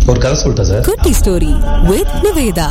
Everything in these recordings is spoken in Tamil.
ஒரு கதை சொல்லிட்டேன் சார் குட்டி ஸ்டோரி வித் நிவேதா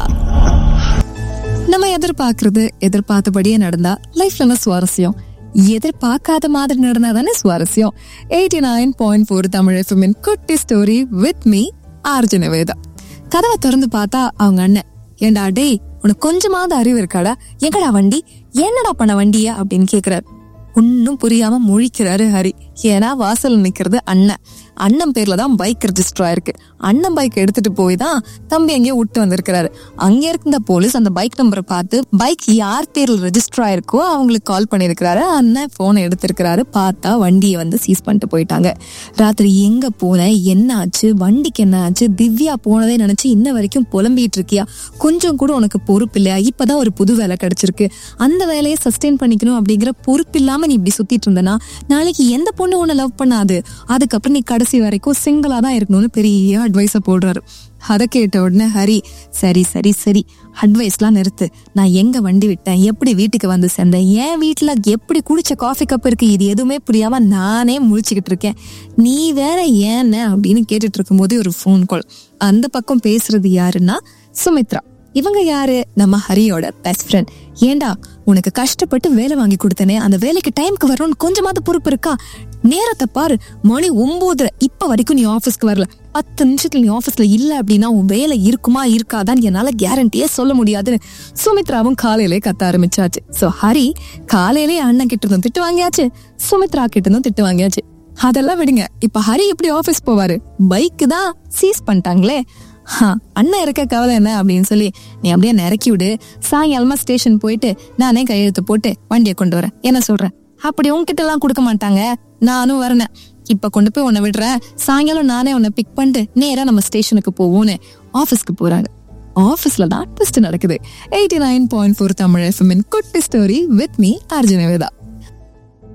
நம்ம எதிர்பார்க்கறது எதிர்பார்த்தபடியே நடந்தா லைஃப்ல என்ன சுவாரஸ்யம் எதிர்பார்க்காத மாதிரி நடந்தா தானே சுவாரஸ்யம் eighty nine point four Tamil எஃப்எம்மின் குட்டி story with me RJ Nivetha கதவை திறந்து பார்த்தா அவங்க அண்ணன் ஏண்டா டேய் உனக்கு கொஞ்சமாவது அறிவு இருக்காடா எங்கடா வண்டி என்னடா பண்ண வண்டியா அப்படின்னு கேக்குறாரு ஒன்னும் புரியாம முழிக்கிறாரு ஹரி ஏன்னா வாசல்ல நிக்கிறது அண்ணன் அண்ணன் பேர்ல தான் பைக் ரெஜிஸ்டர் ஆயிருக்கு அண்ணன் பைக் எடுத்துட்டு போய் தான் தம்பி எங்கேயோ விட்டு வந்திருக்கிறாரு அங்க இருந்த போலீஸ் அந்த பைக் நம்பரை பார்த்து பைக் யார் பேர்ல ரெஜிஸ்டர் ஆயிருக்கோ அவங்களுக்கு கால் பண்ணிருக்கிறாரு அண்ணன் போனை எடுத்திருக்கிறாரு பார்த்தா வண்டியை வந்து சீஸ் பண்ணிட்டு போயிட்டாங்க ராத்திரி எங்க போன என்ன ஆச்சு வண்டிக்கு என்ன ஆச்சு திவ்யா போனதே நினைச்சு இன்ன வரைக்கும் புலம்பிட்டு இருக்கியா கொஞ்சம் கூட உனக்கு பொறுப்பு இல்லையா இப்பதான் ஒரு புது வேலை கிடைச்சிருக்கு அந்த வேலையை சஸ்டெயின் பண்ணிக்கணும் அப்படிங்கிற பொறுப்பு இல்லாம நீ இப்படி சுத்திட்டு இருந்தனா நாளைக்கு எந்த பொண்ணு உன்னை லவ் பண்ணாது அதுக்கப்புறம் நீ கடைசி வரைக்கும் சிங்கிளா தான் இருக்கணும்னு பெரிய அட்வைஸ போடுறாரு அதை கேட்ட உடனே ஹரி சரி சரி சரி அட்வைஸ்லாம் நிறுத்து நான் எங்க வண்டி விட்டேன் எப்படி வீட்டுக்கு வந்து சேர்ந்தேன் என் வீட்டுல எப்படி குடிச்ச காஃபி கப் இருக்கு இது எதுவுமே புரியாம நானே முழிச்சுக்கிட்டு இருக்கேன் நீ வேற ஏன்னு அப்படின்னு கேட்டுட்டு இருக்கும்போது ஒரு ஃபோன் கால் அந்த பக்கம் பேசுறது யாருன்னா சுமித்ரா இவங்க யாரு நம்ம ஹரியோட பெஸ்ட் ஃப்ரெண்ட் ஏண்டா உனக்கு கஷ்டப்பட்டு வேலை வாங்கி கொடுத்தனே அந்த வேலைக்கு டைம்க்கு வரணும்னு கொஞ்சமாவது பொறுப்பு இருக்கா நேரத்தை பாரு மணி ஒன்பதுல இப்ப வரைக்கும் நீ ஆபீஸ்க்கு வரல பத்து நிமிஷத்துல நீ ஆபீஸ்ல இல்ல அப்படின்னா உன் வேலை இருக்குமா இருக்காதான்னு என்னால கேரண்டியே சொல்ல முடியாதுன்னு சுமித்ராவும் காலையிலே கத்த ஆரம்பிச்சாச்சு சோ ஹரி காலையிலே அண்ணன் கிட்ட இருந்தும் திட்டு வாங்கியாச்சு சுமித்ரா கிட்ட இருந்தும் திட்டு வாங்கியாச்சு அதெல்லாம் விடுங்க இப்ப ஹரி எப்படி ஆபீஸ் போவாரு பைக்கு தான் சீஸ் பண்ணிட்டாங்களே ஹா, அண்ணன் இருக்க கவலை என்ன அப்படின்னு சொல்லி நீ அப்படியே நிறக்கி விடு சாயங்காலமா ஸ்டேஷன் போயிட்டு நானே கையெழுத்து போட்டு வண்டியை கொண்டு வரேன் என்ன சொல்றேன் அப்படி உன்கிட்ட எல்லாம் கொடுக்க மாட்டாங்க நானும் வரேன் இப்ப கொண்டு போய் உன்னை விடுறேன் சாயங்காலம் நானே உன்னை பிக் பண்ணிட்டு நேரா நம்ம ஸ்டேஷனுக்கு போவோம்னு ஆபீஸ்க்கு போறாங்க ஆபீஸ்ல தான் ட்விஸ்ட் நடக்குது eighty nine point four Tamil FM குட்டி ஸ்டோரி வித் மீ அர்ஜுனவேதா